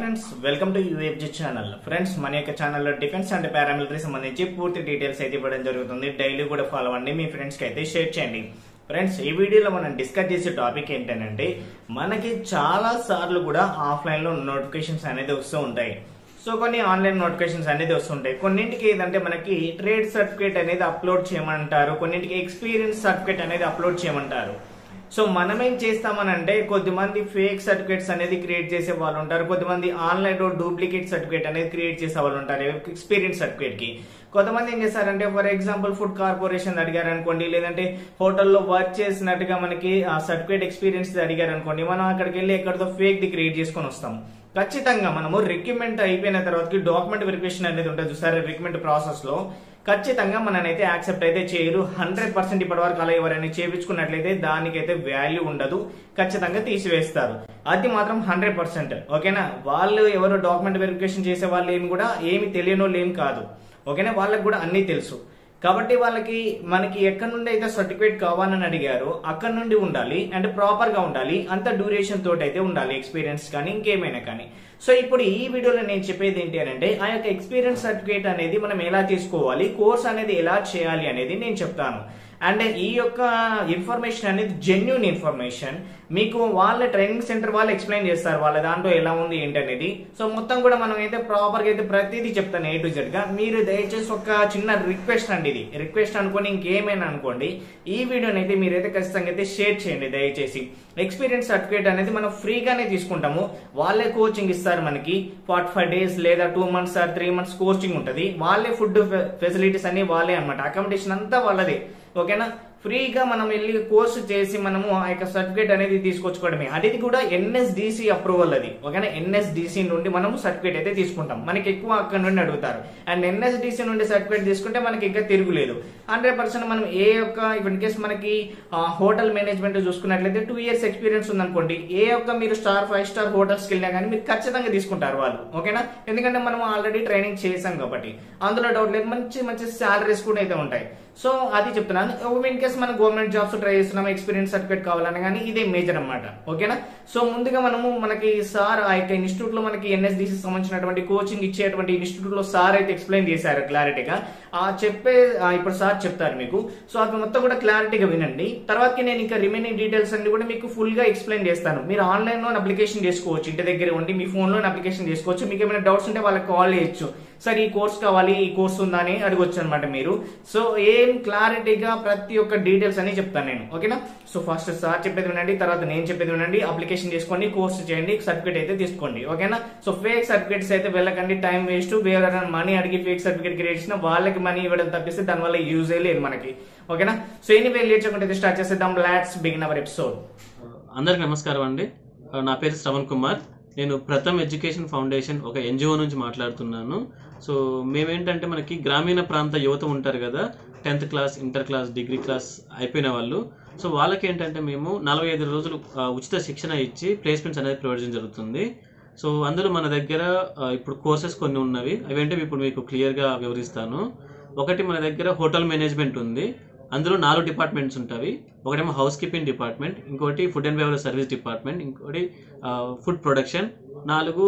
friends welcome to UFG channel friends మన యొక్క ఛానల్లో డిఫెన్స్ అండ్ పారామిలిటరీ సంబంధించి పూర్తి డీటెయిల్స్ అయితే ఇవ్వడం జరుగుతుంది డైలీ కూడా ఫాలో అవ్వండి మీ ఫ్రెండ్స్కి అయితే షేర్ చేయండి ఫ్రెండ్స్ ఈ వీడియోలో మనం డిస్కస్ చేసే టాపిక్ ఏంటంటే మనకి చాలా సార్లు కూడా ఆఫ్లైన్లో నోటిఫికేషన్స్ అనేది వస్తూ ఉంటాయి సో కొన్ని ఆన్లైన్ నోటిఫికేషన్స్ అనేది వస్తుంటాయి కొన్నింటికి ఏదంటే మనకి ట్రేడ్ సర్టిఫికేట్ అనేది అప్లోడ్ చేయమంటారు కొన్నింటికి ఎక్స్పీరియన్స్ సర్టిఫికేట్ అనేది అప్లోడ్ చేయమంటారు సో మనం ఏం చేస్తామనంటే కొద్దిమంది ఫేక్ సర్టిఫికేట్స్ అనేది క్రియేట్ చేసే వాళ్ళు ఉంటారు కొద్దిమంది ఆన్లైన్ లో డూప్లికేట్ సర్టిఫికేట్ అనేది క్రియేట్ చేసే వాళ్ళు ఉంటారు ఎక్స్పీరియన్స్ సర్టిఫికేట్ కి కొంతమంది ఏం చేస్తారంటే ఫర్ ఎగ్జాంపుల్ ఫుడ్ కార్పొరేషన్ అడిగారు అనుకోండి లేదంటే హోటల్లో వర్క్ చేసినట్టుగా మనకి ఆ సర్టిఫికేట్ ఎక్స్పీరియన్స్ అడిగారు అనుకోండి మనం అక్కడికి వెళ్ళి ఎక్కడితో ఫేక్ ది క్రియేట్ చేసుకొని వస్తాం ఖచ్చితంగా మనము రిక్రూట్మెంట్ అయిపోయిన తర్వాత డాక్యుమెంట్ వెరిఫికేషన్ అనేది ఉంటుంది చూసారు రిక్రూట్మెంట్ ప్రాసెస్ లో ఖచ్చితంగా మననైతే యాక్సెప్ట్ అయితే చేయరు హండ్రెడ్ పర్సెంట్ ఇప్పటి వరకు అలా ఎవరైనా చేపించుకున్నట్లయితే దానికైతే వాల్యూ ఉండదు ఖచ్చితంగా తీసివేస్తారు అది మాత్రం హండ్రెడ్ పర్సెంట్ ఓకేనా వాళ్ళు ఎవరు డాక్యుమెంట్ వెరిఫికేషన్ చేసే వాళ్ళు ఏమి కూడా ఏమి తెలియని వాళ్ళు ఏం కాదు ఓకేనా వాళ్ళకి కూడా అన్నీ తెలుసు కాబట్టి వాళ్ళకి మనకి ఎక్కడి నుండి అయితే సర్టిఫికేట్ కావాలని అడిగారో అక్కడ నుండి ఉండాలి అండ్ ప్రాపర్ గా ఉండాలి అంత డ్యూరేషన్ తోటి అయితే ఉండాలి ఎక్స్పీరియన్స్ కానీ ఇంకేమైనా కానీ సో ఇప్పుడు ఈ వీడియోలో నేను చెప్పేది ఏంటి అని అంటే ఆ యొక్క ఎక్స్పీరియన్స్ సర్టిఫికేట్ అనేది మనం ఎలా తీసుకోవాలి కోర్స్ అనేది ఎలా చేయాలి అనేది నేను చెప్తాను అండ్ ఈ యొక్క ఇన్ఫర్మేషన్ అనేది జెన్యున్ ఇన్ఫర్మేషన్ మీకు వాళ్ళ ట్రైనింగ్ సెంటర్ వాళ్ళు ఎక్స్ప్లెయిన్ చేస్తారు వాళ్ళ దాంట్లో ఎలా ఉంది ఏంటి అనేది సో మొత్తం కూడా మనం అయితే ప్రాపర్ గా అయితే ప్రతిదీ చెప్తాను ఏ టు జెడ్ గా మీరు దయచేసి ఒక చిన్న రిక్వెస్ట్ అండి ఇది రిక్వెస్ట్ అనుకోని ఇంకేమైనా అనుకోండి ఈ వీడియోని అయితే మీరైతే ఖచ్చితంగా అయితే షేర్ చేయండి దయచేసి ఎక్స్పీరియన్స్ సర్టిఫికేట్ అనేది మనం ఫ్రీగానే తీసుకుంటాము వాళ్ళే కోచింగ్ ఇస్తారు మనకి ఫార్టీ ఫైవ్ డేస్ లేదా two months or three months coaching ఉంటుంది వాళ్ళే ఫుడ్ ఫెసిలిటీస్ అన్ని వాళ్ళే అనమాట అకామిడేషన్ అంతా వాళ్ళదే ఓకేనా ఫ్రీగా మనం వెళ్ళి కోర్సు చేసి మనము ఆ యొక్క సర్టిఫికేట్ అనేది తీసుకొచ్చుకోవడమే అది కూడా ఎన్ఎస్డిసి అప్రూవల్ అది ఓకేనా ఎన్ఎస్డిసి నుండి మనము సర్టిఫికేట్ అయితే తీసుకుంటాం మనకి ఎక్కువ అక్కడ నుండి అడుగుతారు అండ్ ఎన్ఎస్డిసి నుండి సర్టిఫికేట్ తీసుకుంటే మనకి ఇంకా తిరుగులేదు హండ్రెడ్ పర్సెంట్ మనం ఏ యొక్క ఇన్ కేస్ మనకి హోటల్ మేనేజ్మెంట్ చూసుకున్నట్లయితే టూ ఇయర్స్ ఎక్స్పీరియన్స్ ఉందనుకోండి ఏ ఒక్క మీరు స్టార్ ఫైవ్ స్టార్ హోటల్స్కి వెళ్ళినా కానీ మీరు ఖచ్చితంగా తీసుకుంటారు వాళ్ళు ఓకేనా ఎందుకంటే మనం ఆల్రెడీ ట్రైనింగ్ చేసాం కాబట్టి అందులో డౌట్ లేదు మంచి మంచి శాలరీస్ కూడా అయితే ఉంటాయి సో అది చెప్తున్నాను ఇన్ కేస్ మనం గవర్నమెంట్ జాబ్స్ ట్రై చేస్తున్నాం ఎక్స్పీరియన్స్ సర్టిఫికేట్ కావాలని కానీ ఇదే మేజర్ అనమాట ఓకేనా సో ముందుగా మనము మనకి సార్ ఆ యొక్క ఇన్స్టిట్యూట్ లో మనకి ఎన్ఎస్డిసి సంబంధించినటువంటి కోచింగ్ ఇచ్చేటువంటి ఇన్స్టిట్యూట్ లో సార్ అయితే ఎక్స్ప్లెయిన్ చేశారు క్లారిటీగా ఆ చెప్పే ఆ ఇప్పుడు సార్ చెప్తారు మీకు సో అది మొత్తం కూడా క్లారిటీగా వినండి తర్వాతకి నేను ఇంకా రిమైనింగ్ డీటెయిల్స్ అన్ని కూడా మీకు ఫుల్ గా ఎక్స్ప్లెయిన్ చేస్తాను మీరు ఆన్లైన్ లో అప్లికేషన్ చేసుకోవచ్చు ఇంటి దగ్గర ఉండి మీ ఫోన్ లో అప్లికేషన్ చేసుకోవచ్చు మీకు ఏమైనా డౌట్స్ ఉంటే వాళ్ళకి కాల్ చేయొచ్చు సార్ ఈ కోర్స్ కావాలి ఈ కోర్స్ ఉందా అని అడగొచ్చు అనమాట మీరు సో ఏం క్లారిటీగా ప్రతి ఒక్క డీటెయిల్స్ అని చెప్తాను నేను ఓకేనా సో ఫస్ట్ సార్ చెప్పేది వినండి తర్వాత నేను చెప్పేది వినండి అప్లికేషన్ చేసుకోండి కోర్స్ చేయండి సర్టిఫికేట్ అయితే తీసుకోండి ఓకేనా సో ఫేక్ సర్టిఫికేట్స్ అయితే వెళ్ళకండి టైం వేస్ట్ వేరే మనీ అడిగి ఫేక్ సర్టిఫికేట్ క్రియేట్ చేసిన వాళ్ళకి మనీ ఇవ్వడం తప్పిస్తే దానివల్ల యూజ్ లేదు మనకి ఓకేనా సో ఎనీవే లేట్ చేయకుండా స్టార్ట్ చేసేద్దాం లాట్స్ బిగిన్ అవర్ ఎపిసోడ్ అందరికి నమస్కారం అండి నా పేరు శ్రవణ్ కుమార్ నేను ప్రథమ్ ఎడ్యుకేషన్ ఫౌండేషన్ ఒక ఎన్జిఓ నుంచి మాట్లాడుతున్నాను సో మేమేంటంటే మనకి గ్రామీణ ప్రాంత యువత ఉంటారు కదా tenth class inter class degree class అయిపోయిన వాళ్ళు సో వాళ్ళకి ఏంటంటే మేము నలభై ఐదు రోజులు ఆ, ఉచిత శిక్షణ ఇచ్చి ప్లేస్మెంట్స్ అనేది ప్రొవైడ్ చేయడం జరుగుతుంది సో అందులో మన దగ్గర ఆ, ఇప్పుడు కోర్సెస్ కొన్ని ఉన్నవి అవేంటి ఇప్పుడు మీకు క్లియర్గా వివరిస్తాను ఒకటి మన దగ్గర హోటల్ మేనేజ్మెంట్ ఉంది అందులో నాలుగు డిపార్ట్మెంట్స్ ఉంటాయి ఒకటేమో హౌస్ కీపింగ్ డిపార్ట్మెంట్ ఇంకోటి food and beverage service department ఇంకోటి ఫుడ్ ప్రొడక్షన్ నాలుగు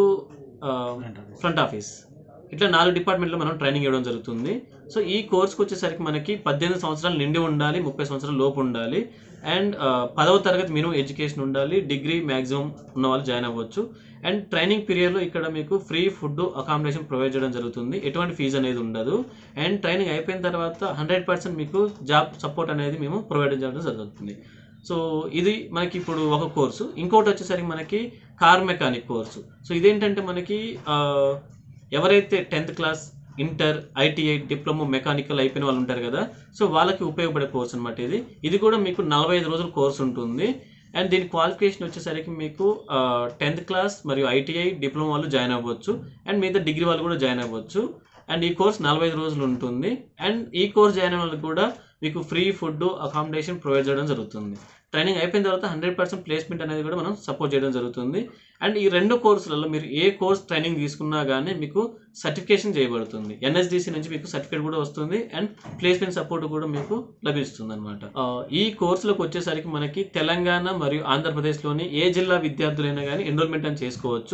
ఫ్రంట్ ఆఫీస్ ఇట్లా నాలుగు డిపార్ట్మెంట్లో మనం ట్రైనింగ్ ఇవ్వడం జరుగుతుంది సో ఈ కోర్స్కి వచ్చేసరికి మనకి పద్దెనిమిది సంవత్సరాలు నిండి ఉండాలి ముప్పై సంవత్సరాల లోపు ఉండాలి అండ్ పదవ తరగతి మినిమం ఎడ్యుకేషన్ ఉండాలి డిగ్రీ మ్యాక్సిమం ఉన్న వాళ్ళు జాయిన్ అవ్వచ్చు అండ్ ట్రైనింగ్ పీరియడ్లో ఇక్కడ మీకు ఫ్రీ ఫుడ్ అకామిడేషన్ ప్రొవైడ్ చేయడం జరుగుతుంది ఎటువంటి ఫీజు అనేది ఉండదు అండ్ ట్రైనింగ్ అయిపోయిన తర్వాత హండ్రెడ్ పర్సెంట్ మీకు జాబ్ సపోర్ట్ అనేది మేము ప్రొవైడ్ చేయడం జరుగుతుంది సో ఇది మనకి ఇప్పుడు ఒక కోర్సు ఇంకోటి వచ్చేసరికి మనకి కార్ మెకానిక్ కోర్సు సో ఇదేంటంటే మనకి ఆ, ఎవరైతే tenth class inter ITI diploma mechanical అయిపోయిన వాళ్ళు ఉంటారు కదా సో వాళ్ళకి ఉపయోగపడే కోర్స్ అనమాట ఇది ఇది కూడా మీకు నలభై ఐదు రోజుల కోర్స్ ఉంటుంది అండ్ దీని క్వాలిఫికేషన్ వచ్చేసరికి మీకు టెన్త్ క్లాస్ మరియు ఐటీఐ డిప్లొమా వాళ్ళు జాయిన్ అవ్వచ్చు అండ్ మిగతా డిగ్రీ వాళ్ళు కూడా జాయిన్ అవ్వచ్చు అండ్ ఈ కోర్స్ నలభై ఐదు రోజులు ఉంటుంది అండ్ ఈ కోర్స్ జాయిన్ అయిన వాళ్ళకి కూడా మీకు ఫ్రీ ఫుడ్ అకామిడేషన్ ప్రొవైడ్ చేయడం జరుగుతుంది ట్రైనింగ్ అయిపోయిన తర్వాత హండ్రెడ్ పర్సెంట్ ప్లేస్మెంట్ అనేది కూడా మనం సపోర్ట్ చేయడం జరుగుతుంది అండ్ ఈ రెండు కోర్సులలో మీరు ఏ కోర్స్ ట్రైనింగ్ తీసుకున్నా కానీ మీకు సర్టిఫికేషన్ చేయబడుతుంది ఎన్ఎస్డిసి నుంచి మీకు సర్టిఫికేట్ కూడా వస్తుంది అండ్ ప్లేస్మెంట్ సపోర్ట్ కూడా మీకు లభిస్తుంది అనమాట ఈ కోర్సులకు వచ్చేసరికి మనకి తెలంగాణ మరియు ఆంధ్రప్రదేశ్లోని ఏ జిల్లా విద్యార్థులైనా కానీ ఎన్రోల్మెంట్ అని చేసుకోవచ్చు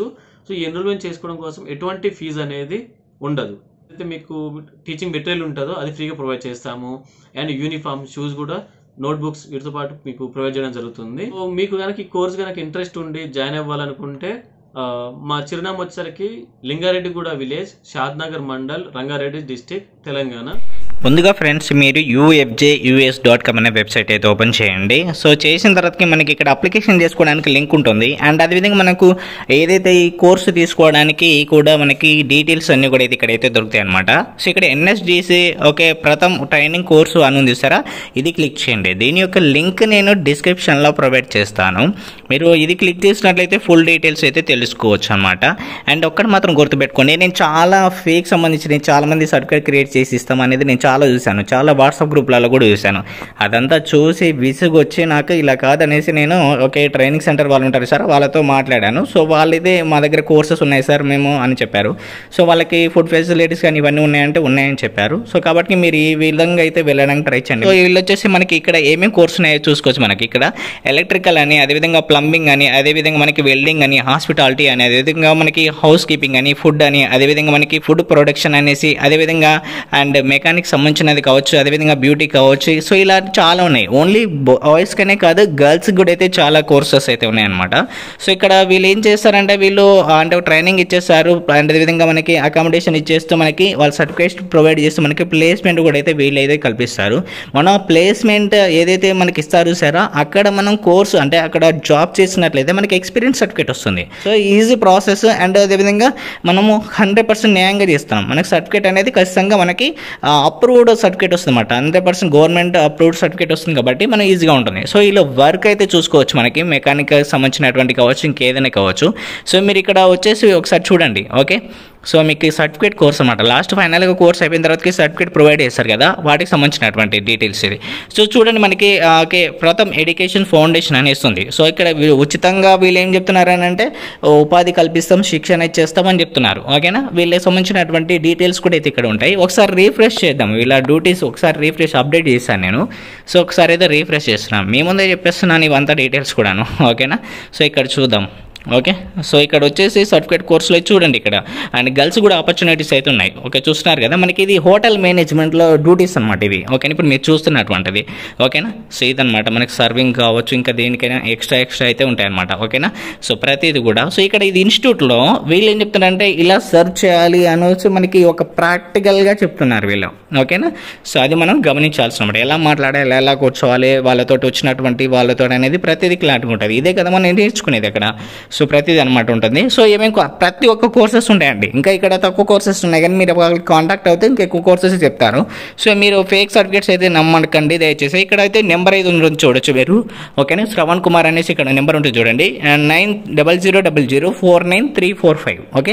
సో ఈ ఎన్రోల్మెంట్ చేసుకోవడం కోసం ఎటువంటి ఫీజు అనేది ఉండదు అయితే మీకు టీచింగ్ మెటీరియల్ ఉంటుందో అది ఫ్రీగా ప్రొవైడ్ చేస్తాము అండ్ యూనిఫామ్ షూస్ కూడా నోట్ బుక్స్ వీటితో పాటు మీకు ప్రొవైడ్ చేయడం జరుగుతుంది సో మీకు కనుక ఈ కోర్స్ కనుక ఇంట్రెస్ట్ ఉండి జాయిన్ అవ్వాలనుకుంటే ఆ, మా చిరునామా వచ్చేసరికి లింగారెడ్డిగూడ విలేజ్ షాద్నగర్ మండల్ రంగారెడ్డి డిస్టిక్ తెలంగాణ ముందుగా ఫ్రెండ్స్ మీరు యూఎఫ్జే యూఎస్ డాట్ కామ్ అనే వెబ్సైట్ అయితే ఓపెన్ చేయండి సో చేసిన తర్వాతకి మనకి ఇక్కడ అప్లికేషన్ చేసుకోవడానికి లింక్ ఉంటుంది అండ్ అదేవిధంగా మనకు ఏదైతే ఈ కోర్సు తీసుకోవడానికి కూడా మనకి డీటెయిల్స్ అన్నీ కూడా అయితే ఇక్కడైతే దొరుకుతాయి అనమాట సో ఇక్కడ NSDC okay Pratham training course అని ఉంది సారా ఇది క్లిక్ చేయండి దీని యొక్క లింక్ నేను డిస్క్రిప్షన్లో ప్రొవైడ్ చేస్తాను మీరు ఇది క్లిక్ చేసినట్లయితే ఫుల్ డీటెయిల్స్ అయితే తెలుసుకోవచ్చు అనమాట అండ్ ఒక్కటి మాత్రం గుర్తుపెట్టుకోండి నేను చాలా ఫేక్ సంబంధించిన చాలా మంది సర్టిఫికేట్ క్రియేట్ చేసి ఇస్తాం అనేది నేను చాలా చూశాను చాలా వాట్సాప్ గ్రూప్లలో కూడా చూశాను అదంతా చూసి విసుగు వచ్చి నాకు ఇలా కాదనేసి నేను ఓకే ట్రైనింగ్ సెంటర్ వాళ్ళు ఉంటారు సార్ వాళ్ళతో మాట్లాడాను సో వాళ్ళైతే మా దగ్గర కోర్సెస్ ఉన్నాయి సార్ మేము అని చెప్పారు సో వాళ్ళకి ఫుడ్ ఫెసిలిటీస్ కానీ ఇవన్నీ ఉన్నాయంటే ఉన్నాయని చెప్పారు సో కాబట్టి మీరు ఈ విధంగా అయితే వెళ్ళడానికి ట్రై చేయండి సో వీళ్ళు వచ్చేసి మనకి ఇక్కడ ఏమేమి కోర్స్ ఉన్నాయో చూసుకోవచ్చు మనకి ఇక్కడ ఎలక్ట్రికల్ అని అదేవిధంగా ప్లంబింగ్ అని అదేవిధంగా మనకి వెల్డింగ్ అని హాస్పిటాలిటీ అని అదేవిధంగా మనకి హౌస్ కీపింగ్ అని ఫుడ్ అని అదేవిధంగా మనకి ఫుడ్ ప్రొడక్షన్ అనేసి అదేవిధంగా అండ్ మెకానిక్ సంబంధించినది కావచ్చు అదేవిధంగా బ్యూటీ కావచ్చు సో ఇలా చాలా ఉన్నాయి ఓన్లీ బాయ్స్కనే కాదు గర్ల్స్ కూడా అయితే చాలా కోర్సెస్ అయితే ఉన్నాయన్నమాట సో ఇక్కడ వీళ్ళు ఏం చేస్తారంటే వీళ్ళు అంటే ట్రైనింగ్ ఇచ్చేస్తారు అండ్ అదేవిధంగా మనకి అకామిడేషన్ ఇచ్చేస్తూ మనకి వాళ్ళ సర్టిఫికేట్ ప్రొవైడ్ చేస్తూ మనకి ప్లేస్మెంట్ కూడా అయితే వీళ్ళు అయితే కల్పిస్తారు మన ప్లేస్మెంట్ ఏదైతే మనకి ఇస్తారు సారా అక్కడ మనం కోర్సు అంటే అక్కడ జాబ్ చేసినట్లయితే మనకి ఎక్స్పీరియన్స్ సర్టిఫికేట్ వస్తుంది సో ఈజీ ప్రాసెస్ అండ్ అదేవిధంగా మనము హండ్రెడ్ పర్సెంట్ న్యాయంగా చేస్తాం మనకి సర్టిఫికేట్ అనేది ఖచ్చితంగా మనకి అప్రూవ్డ్ సర్టిఫికేట్ వస్తుంది అనమాట hundred percent government approved certificate వస్తుంది కాబట్టి మనం ఈజీగా ఉంటుంది సో ఇలా వర్క్ అయితే చూసుకోవచ్చు మనకి మెకానిక్ సంబంధించినటువంటి కావచ్చు ఇంకేదైనా కావచ్చు సో మీరు ఇక్కడ వచ్చేసి ఒకసారి చూడండి ఓకే సో మీకు ఈ సర్టిఫికేట్ కోర్స్ అనమాట లాస్ట్ ఫైనల్గా కోర్స్ అయిపోయిన తర్వాతకి సర్టిఫికేట్ ప్రొవైడ్ చేస్తారు కదా వాటికి సంబంధించినటువంటి డీటెయిల్స్ ఇది సో చూడండి మనకి ఆ, ఓకే ప్రథమ్ ఎడ్యుకేషన్ ఫౌండేషన్ అని ఇస్తుంది సో ఇక్కడ వీ- ఉచితంగా వీళ్ళు ఏం చెప్తున్నారు అని అంటే ఉపాధి కల్పిస్తాం శిక్షణ ఇచ్చేస్తాం అని చెప్తున్నారు ఓకేనా వీళ్ళకి సంబంధించినటువంటి డీటెయిల్స్ కూడా అయితే ఇక్కడ ఉంటాయి ఒకసారి రీఫ్రెష్ చేద్దాం వీళ్ళ డ్యూటీస్ ఒకసారి రీఫ్రెష్ అప్డేట్ చేశాను నేను సో ఒకసారి అయితే రీఫ్రెష్ చేస్తున్నాను మీ ముందే చెప్పేస్తున్నాను ఇవంతా డీటెయిల్స్ కూడాను ఓకేనా సో ఇక్కడ చూద్దాం ఓకే సో ఇక్కడ వచ్చేసి సర్టిఫికేట్ కోర్సులో చూడండి ఇక్కడ అండ్ గర్ల్స్ కూడా ఆపర్చునిటీస్ అయితే ఉన్నాయి ఓకే చూస్తున్నారు కదా మనకి ఇది హోటల్ మేనేజ్మెంట్లో డ్యూటీస్ అనమాట ఇవి ఓకేనా ఇప్పుడు మీరు చూస్తున్నటువంటిది ఓకేనా సో ఇదనమాట మనకి సర్వింగ్ కావచ్చు ఇంకా దేనికైనా ఎక్స్ట్రా ఎక్స్ట్రా అయితే ఉంటాయి అనమాట ఓకేనా సో ప్రతిది కూడా సో ఇక్కడ ఇది ఇన్స్టిట్యూట్లో వీళ్ళు ఏం చెప్తున్నారంటే ఇలా సర్చ్ చేయాలి అనేసి మనకి ఒక ప్రాక్టికల్గా చెప్తున్నారు వీళ్ళు ఓకేనా సో అది మనం గమనించాల్సిన అనమాట ఎలా మాట్లాడాలి ఎలా కూర్చోవాలి వాళ్ళతో వచ్చినటువంటి వాళ్ళతో అనేది ప్రతిదీ క్లారిటీ ఉంటుంది ఇదే కదా మనం నేర్చుకునేది అక్కడ సో ప్రతిదీ అనమాట ఉంటుంది సో ఏమేమి కో- ప్రతి ఒక్క కోర్సెస్ ఉంటాయండి ఇంకా ఇక్కడ తక్కువ కోర్సెస్ ఉన్నాయి కానీ మీరు వాళ్ళకి కాంటాక్ట్ అవుతే ఇంకా ఎక్కువ కోర్సెస్ చెప్తారు సో మీరు ఫేక్ సర్టిఫికేట్స్ అయితే నమ్మకండి దయచేసి ఇక్కడ అయితే నెంబర్ అయితే ఉంటుంది చూడొచ్చు మీరు ఓకేనా శ్రవణ్ కుమార్ అనేసి ఇక్కడ నెంబర్ ఉంటుంది చూడండి nine double zero double zero four nine three four five okay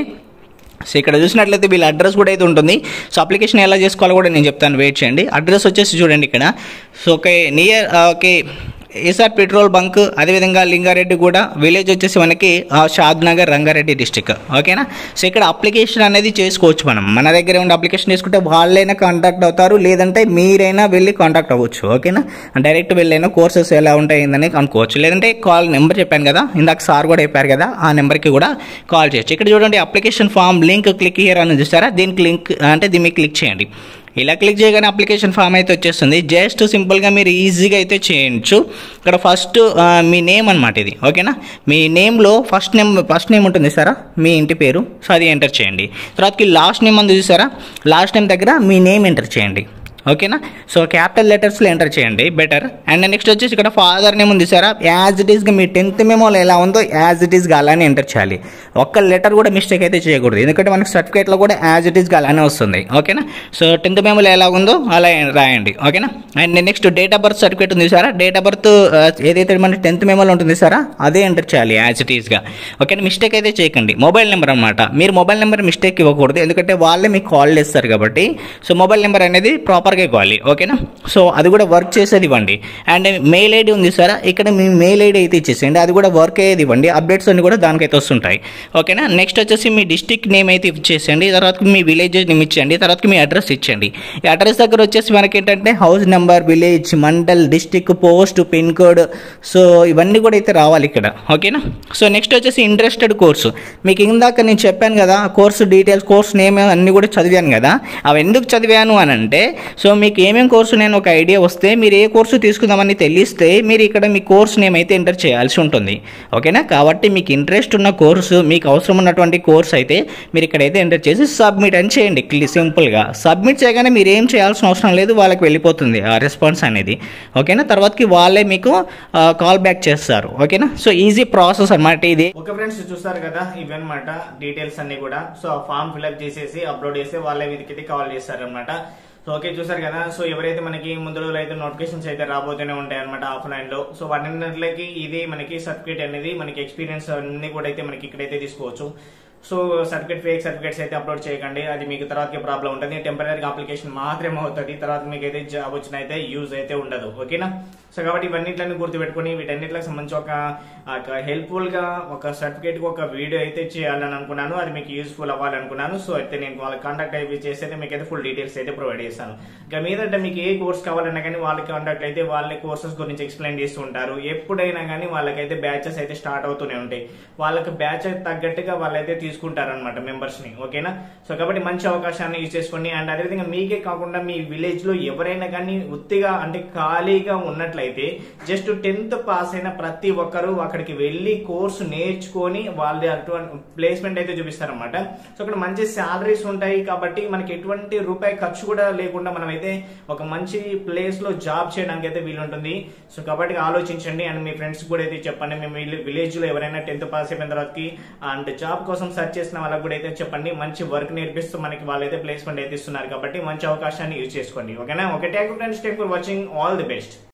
so ఇక్కడ చూసినట్లయితే వీళ్ళ అడ్రస్ కూడా అయితే ఉంటుంది సో అప్లికేషన్ ఎలా చేసుకోవాలో కూడా నేను చెప్తాను వెయిట్ చేయండి అడ్రస్ వచ్చేసి చూడండి ఇక్కడ so okay near okay SR petrol bunk అదేవిధంగా లింగారెడ్డి కూడా విలేజ్ వచ్చేసి మనకి ఆ, షాద్ నగర్ రంగారెడ్డి డిస్టిక్ ఓకేనా సో ఇక్కడ అప్లికేషన్ అనేది చేసుకోవచ్చు మనం మన దగ్గర ఉండి అప్లికేషన్ చేసుకుంటే వాళ్ళైనా కాంటాక్ట్ అవుతారు లేదంటే మీరైనా వెళ్ళి కాంటాక్ట్ అవ్వచ్చు ఓకేనా డైరెక్ట్ వెళ్ళైనా కోర్సెస్ ఎలా ఉంటాయిందని అనుకోవచ్చు లేదంటే కాల్ నెంబర్ చెప్పాను కదా ఇందాక సార్ కూడా చెప్పారు కదా ఆ నెంబర్కి కూడా కాల్ చేయొచ్చు ఇక్కడ చూడండి application form link click here అని చూస్తారా దీనికి లింక్ అంటే దీన్ని మీకు క్లిక్ చేయండి ఇలా క్లిక్ చేయగానే అప్లికేషన్ ఫామ్ అయితే వచ్చేస్తుంది జస్ట్ సింపుల్గా మీరు ఈజీగా అయితే చేయొచ్చు ఇక్కడ ఫస్ట్ ఆ, మీ నేమ్ అనమాట ఇది ఓకేనా మీ నేమ్లో ఫస్ట్ నేమ్ ఫస్ట్ నేమ్ ఉంటుంది సారా మీ ఇంటి పేరు సో అది ఎంటర్ చేయండి తర్వాతకి లాస్ట్ నేమ్ అంది చూసారా లాస్ట్ నేమ్ దగ్గర మీ నేమ్ ఎంటర్ చేయండి ఓకేనా సో క్యాపిటల్ లెటర్స్లో ఎంటర్ చేయండి బెటర్ అండ్ నెక్స్ట్ వచ్చేసి ఇక్కడ ఫాదర్ నేమ్ ఉంది సారా యాజ్ ఇట్ ఈస్గా మీ టెన్త్ మెమోలో ఎలా ఉందో యాజ్ ఇట్ ఈస్గా అలానే ఎంటర్ చేయాలి ఒక్క లెటర్ కూడా మిస్టేక్ అయితే చేయకూడదు ఎందుకంటే మనకి సర్టిఫికేట్లో కూడా యాజ్ ఇట్ ఈస్గా అలానే వస్తుంది ఓకేనా సో టెన్త్ మెమోలో ఎలా ఉందో అలా రాయండి ఓకేనా and next date of birth certificate ఉంది సారా డేట్ ఆఫ్ బర్త్ ఏదైతే మన టెన్త్ మెమోలో ఉంటుంది సారా అదే ఎంటర్ చేయాలి యాజ్ ఇట్ ఈస్గా ఓకేనా మిస్టేక్ అయితే చేయకండి మొబైల్ నెంబర్ అనమాట మీరు మొబైల్ నెంబర్ మిస్టేక్ ఇవ్వకూడదు ఎందుకంటే వాళ్ళే మీకు కాల్ చేస్తారు కాబట్టి సో మొబైల్ నెంబర్ అనేది ప్రాపర్ ప్రాపర్గా ఇవ్వాలి ఓకేనా సో అది కూడా వర్క్ చేసేది ఇవ్వండి అండ్ మెయిల్ ఐడి ఉంది సార్ ఇక్కడ మీ మెయిల్ ఐడి అయితే ఇచ్చేసేయండి అది కూడా వర్క్ అయ్యేది ఇవ్వండి అప్డేట్స్ అన్ని కూడా దానికైతే వస్తుంటాయి ఓకేనా నెక్స్ట్ వచ్చేసి మీ డిస్టిక్ నేమ్ అయితే ఇచ్చేసేయండి తర్వాత మీ విలేజ్ నేమ్ ఇచ్చేయండి తర్వాత మీ అడ్రస్ ఇచ్చేయండి ఈ అడ్రస్ దగ్గర వచ్చేసి మనకి ఏంటంటే house number village mandal district post pin code so ఇవన్నీ కూడా అయితే రావాలి ఇక్కడ ఓకేనా సో నెక్స్ట్ వచ్చేసి ఇంట్రెస్టెడ్ కోర్సు మీకు ఇందాక నేను చెప్పాను కదా కోర్సు డీటెయిల్స్ కోర్స్ నేమ్ అన్నీ కూడా చదివాను కదా అవి ఎందుకు చదివాను అని అంటే సో మీకు ఏమేం కోర్సు నేను ఒక ఐడియా వస్తే మీరు ఏ కోర్సు తీసుకుందామని తెలిస్తే మీరు ఇక్కడ మీ కోర్స్ నేమ్ అయితే ఎంటర్ చేయాల్సి ఉంటుంది ఓకేనా కాబట్టి మీకు ఇంట్రెస్ట్ ఉన్న కోర్సు మీకు అవసరం ఉన్నటువంటి కోర్స్ అయితే మీరు ఇక్కడైతే ఎంటర్ చేసి సబ్మిట్ అని చేయండి క్లి సింపుల్గా సబ్మిట్ చేయగానే మీరు ఏం చేయాల్సిన అవసరం లేదు వాళ్ళకి వెళ్ళిపోతుంది ఆ రెస్పాన్స్ అనేది ఓకేనా తర్వాతకి వాళ్ళే మీకు కాల్ బ్యాక్ చేస్తారు ఓకేనా సో ఈజీ ప్రాసెస్ అన్నమాట ఇది ఓకే ఫ్రెండ్స్ చూస్తారు కదా ఇవన్నమాట డీటెయిల్స్ అన్ని కూడా సో ఆ ఫామ్ ఫిల్అప్ చేసేసి అప్లోడ్ చేసి వాళ్ళే మీదకి కాల్ చేస్తారు అనమాట సో ఓకే చూసారు కదా సో ఎవరైతే మనకి ముందు రోజులు అయితే నోటిఫికేషన్స్ అయితే రాబోతూనే ఉంటాయి అనమాట ఆఫ్లైన్ లో సో వాటికి ఇది మనకి సర్టిఫికేట్ అనేది మనకి ఎక్స్పీరియన్స్ అన్ని కూడా అయితే మనకి ఇక్కడైతే తీసుకోవచ్చు సో సర్టిఫికేట్ ఫేక్ సర్టిఫికేట్స్ అయితే అప్లోడ్ చేయకండి అది మీకు తర్వాతకి ప్రాబ్లం ఉంటుంది టెంపరీ అప్లికేషన్ మాత్రమే అవుతుంది తర్వాత మీకు అయితే జాబ్ వచ్చిన అయితే యూజ్ అయితే ఉండదు ఓకేనా సో కాబట్టి ఇవన్నిట్లని గుర్తుపెట్టుకుని వీటన్నిటికి సంబంధించి ఒక హెల్ప్ఫుల్ గా ఒక సర్టిఫికేట్ కి ఒక వీడియో అయితే చేయాలని అనుకున్నాను అది మీకు యూస్ఫుల్ అవ్వాలనుకున్నాను సో అయితే నేను వాళ్ళ కాంటాక్ట్ అయితే చేసి మీకు అయితే ఫుల్ డీటెయిల్స్ అయితే ప్రొవైడ్ చేస్తాను ఇంకా మీదంటే మీకు ఏ కోర్స్ కావాలన్నా కానీ వాళ్ళకి కాంటాక్ట్ అయితే వాళ్ళే కోర్సెస్ గురించి ఎక్స్ప్లెయిన్ చేస్తూ ఉంటారు ఎప్పుడైనా కానీ వాళ్ళకైతే బ్యాచెస్ అయితే స్టార్ట్ అవుతూనే ఉంటాయి వాళ్ళకి బ్యాచ్ తగ్గట్టుగా వాళ్ళైతే తీసుకుంటారనమాట మెంబర్స్ ని ఓకేనా సో కాబట్టి మంచి అవకాశాన్ని యూజ్ చేసుకోండి అండ్ అదేవిధంగా మీకే కాకుండా మీ విలేజ్ లో ఎవరైనా కానీ ఉత్తిగా అంటే ఖాళీగా ఉన్నట్లయితే జస్ట్ టెన్త్ పాస్ అయిన ప్రతి ఒక్కరు అక్కడికి వెళ్ళి కోర్సు నేర్చుకొని వాళ్ళ అటువంటి ప్లేస్మెంట్ అయితే చూపిస్తారనమాట సో అక్కడ మంచి శాలరీస్ ఉంటాయి కాబట్టి మనకి ఎటువంటి రూపాయి ఖర్చు కూడా లేకుండా మనం అయితే ఒక మంచి ప్లేస్ లో జాబ్ చేయడానికి అయితే వీలుంటుంది సో కాబట్టి ఆలోచించండి అండ్ మీ ఫ్రెండ్స్ కూడా అయితే చెప్పండి మేము విలేజ్ లో ఎవరైనా టెన్త్ పాస్ అయిపోయిన తర్వాతకి అండ్ జాబ్ కోసం సెర్చ్ చేసిన వాళ్ళకి కూడా అయితే చెప్పండి మంచి వర్క్ నేర్పిస్తూ మనకి వాళ్ళైతే ప్లేస్మెంట్ అయితే ఇస్తున్నారు కాబట్టి మంచి అవకాశాన్ని యూజ్ చేసుకోండి ఓకేనా okay thank you friends thank for watching all the best